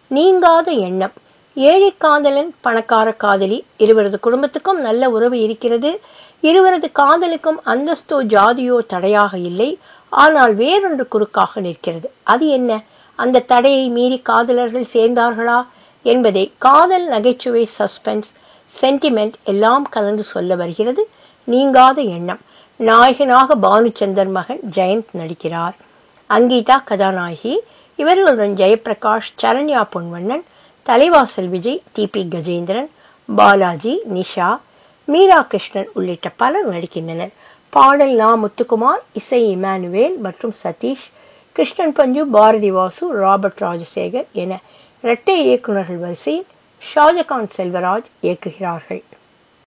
நீங்காத எண்ணம் ஏழை காதலன் பணக்கார காதலி இருவரது குடும்பத்துக்கும் நல்ல உறவு இருக்கிறது இருவரது காதலுக்கும் அந்தஸ்தோ ஜாதியோ தடையாக இல்லை ஆனால் வேறொன்று குறுக்காக நிற்கிறது அது என்ன அந்த தடையை மீறி காதலர்கள் சேர்ந்தார்களா என்பதை காதல் நகைச்சுவை சஸ்பென்ஸ் சென்டிமெண்ட் எல்லாம் கலந்து சொல்ல வருகிறது நீங்காத எண்ணம் நாயகனாக பானுச்சந்தர் மகன் ஜெயந்த் நடிக்கிறார் அங்கீதா கதாநாயகி இவர்களுடன் ஜெயபிரகாஷ் சரண்யா பொன்வண்ணன் தலைவாசல் விஜய் டி பி கஜேந்திரன் பாலாஜி நிஷா மீரா கிருஷ்ணன் உள்ளிட்ட பலர் நடிக்கின்றனர் பாடல் நா முத்துக்குமார் இசை இமானுவேல் மற்றும் சதீஷ் கிருஷ்ணன் பஞ்சு பாரதி வாசு ராபர்ட் ராஜசேகர் என இரட்டை இயக்குநர்கள் வரிசையில் ஷாஜகான் செல்வராஜ் இயக்குகிறார்கள்